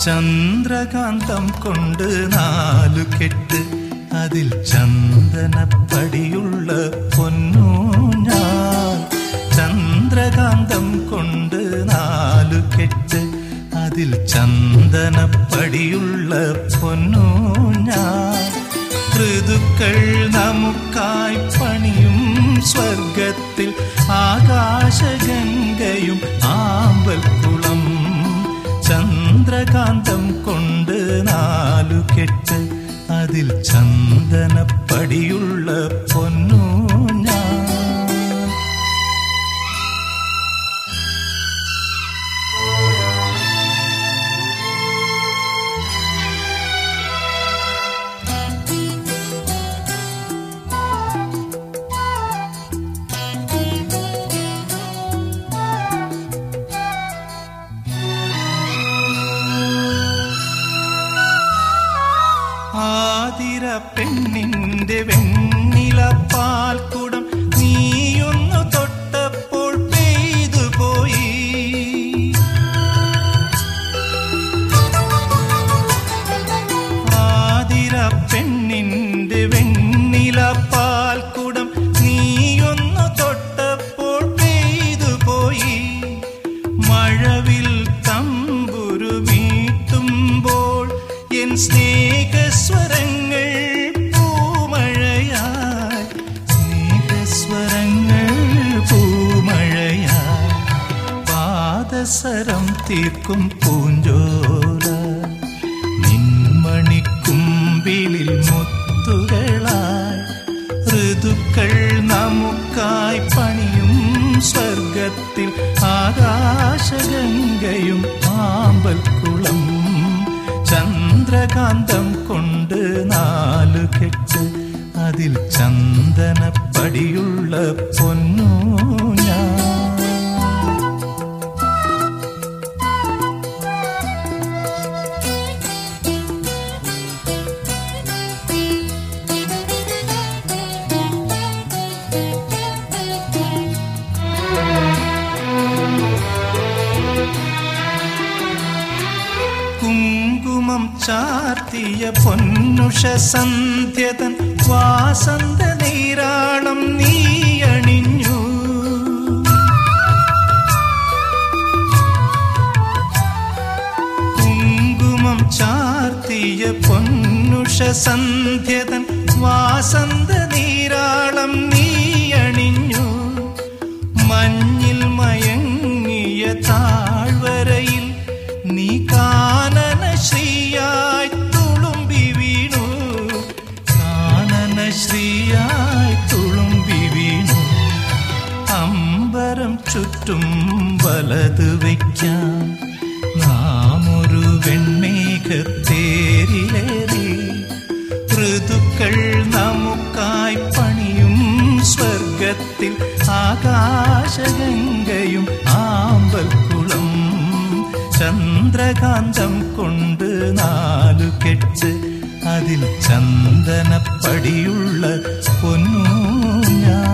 ചന്ദ്രകാന്തം കൊണ്ട് നാലു കെട്ട് അതിൽ ചന്ദനപ്പടിയുള്ള പൊന്നൂഞ്ഞാൽ ചന്ദ്രകാന്തം കൊണ്ട് നാലു കെട്ട് അതിൽ ചന്ദനപ്പടിയുള്ള പൊന്നൂഞ്ഞാൽ ഋതുക്കൾ നമുക്കായി പണിയും സ്വർഗത്തിൽ ആകാശഗംഗയും ആമ്പൽക്കുളം ചന്ദ്രകാന്തം കൊണ്ട് നാലു കെട്ട് അതിൽ ചന്ദനപ്പടിയുള്ള പൊന്നൂഞ്ഞാൽ ആതിര പെണ്ണിന്റെ വെണ്ണില പാൽക്കുടം നീയൊന്നു തൊട്ടപ്പോൾ പെയ്തു പോയി ആതിര പെണ്ണിന്റെ വെണ്ണില പാൽക്കുടം നീയൊന്നു തൊട്ടപ്പോൾ പെയ്തു പോയി മഴവിൽ തമ്പുരു മീട്ടുമ്പോൾ എൻ സ്നേഹസ്വരങ്ങൾ പൂമഴയായി സ്നേഹസ്വരങ്ങൾ പൂമഴയായി പാദസരം തീർക്കും പൂഞ്ചോല നിൻമണിക്കുമ്പിളിൽ മുത്തുകളായി ഋതുക്കൾ നമുക്കായി പണിയും സ്വർഗത്തിൽ ആകാശഗംഗയും ആമ്പൽക്കുളം ചന്ദ്രകാന്തം കൊണ്ട് നാലു കെട്ട് അതിൽ ചന്ദനപ്പടിയുള്ള പൊന്നൂഞ്ഞാ കുങ്കുമം ചാർത്തിയ പൊന്നുഷ സന്ധ്യതൻ വാസന്ത നീരാളം നീയണിഞ്ഞു കുങ്കുമം ചാർത്തിയ പൊന്നുഷ സന്ധ്യതൻ വാസന്ത നീരാളം നീയണിഞ്ഞു മഞ്ഞിൽ മയങ്ങിയ താഴ്വരയിൽ നീ കാനന ശ്രീയായി തുളുമ്പി വീണു കാനന ശ്രീയായി തുളുമ്പി വീണു അമ്പരം ചുറ്റും വലത് വയ്ക്കാൻ നാം ഒരു വെണ്ണേകത്തേരിലേറി ഋതുക്കൾ നമുക്കായി പണിയും സ്വർഗത്തിൽ ആകാശഗംഗയും ആമ്പൽക്കുളം ചന്ദ്രകാന്തം കൊണ്ട് നാലു കെട്ട് അതിൽ ചന്ദനപ്പടിയുള്ള പൊന്നൂഞ്ഞാ